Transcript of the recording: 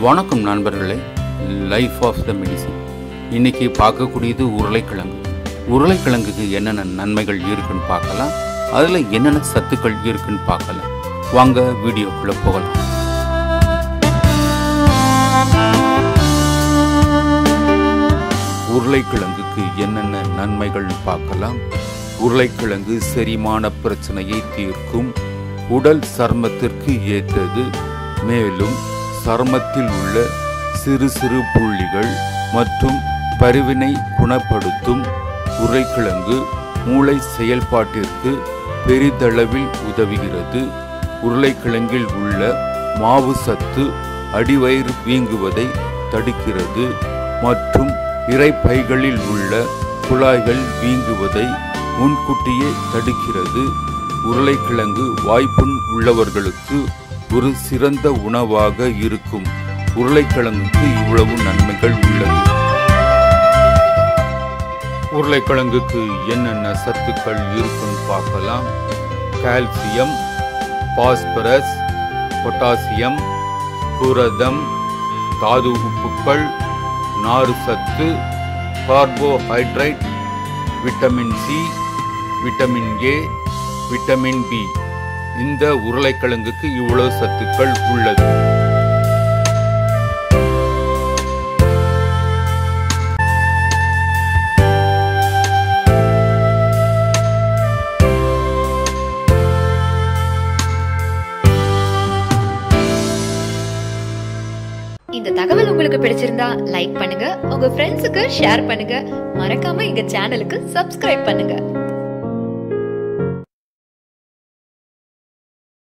வணக்கம் நண்பர்களே life of the medicine இன்னைக்கு பார்க்கக்கூடியது உருளைக்கிழங்கு உருளைக்கிழங்குக்கு என்னென்ன நன்மைகள் இருக்குன்னு பார்க்கலாம் அதில் என்னென்ன சத்துக்கள் இருக்குன்னு பார்க்கலாம் வாங்க வீடியோக்குள்ளே போகலாம் உருளைக்கிழங்குக்கு என்னென்ன நன்மைகள் பார்க்கலாம் உருளைக்கிழங்கு செரிமான பிரச்சனையை தீர்க்கும் உடல் சர்மத்திற்கு ஏற்றது மேலும் சருமத்தில் உள்ள சிறு சிறு புள்ளிகள் மற்றும் பருவினை குணப்படுத்தும் உருளைக்கிழங்கு மூளை செயல்பாட்டிற்கு பெரிதளவில் உதவுகிறது உருளைக்கிழங்கில் உள்ள மாவு சத்து அடிவயிறு வீங்குவதை தடுக்கிறது மற்றும் இறைப்பைகளில் உள்ள குழாய்கள் வீங்குவதை முன்கூட்டியே தடுக்கிறது உருளைக்கிழங்கு வாய்ப்புண் உள்ளவர்களுக்கு ஒரு சிறந்த உணவாக இருக்கும் உருளைக்கிழங்குக்கு இவ்வளவு நன்மைகள் உள்ளது உருளைக்கிழங்குக்கு என்னென்ன சத்துக்கள் இருக்குன்னு பார்க்கலாம் கால்சியம் பாஸ்பரஸ் பொட்டாசியம் புரதம் தாது உப்புக்கள் நாறு சத்து carbohydrate vitamin C vitamin A vitamin B இந்த உருளைக்கிழங்குக்கு இவ்வளவு சத்துக்கள் உள்ளது இந்த தகவல் உங்களுக்கு பிடிச்சிருந்தா லைக் பண்ணுங்க உங்க ஃப்ரெண்ட்ஸுக்கு ஷேர் பண்ணுங்க மறக்காம எங்க சேனலுக்கு சப்ஸ்கிரைப் பண்ணுங்க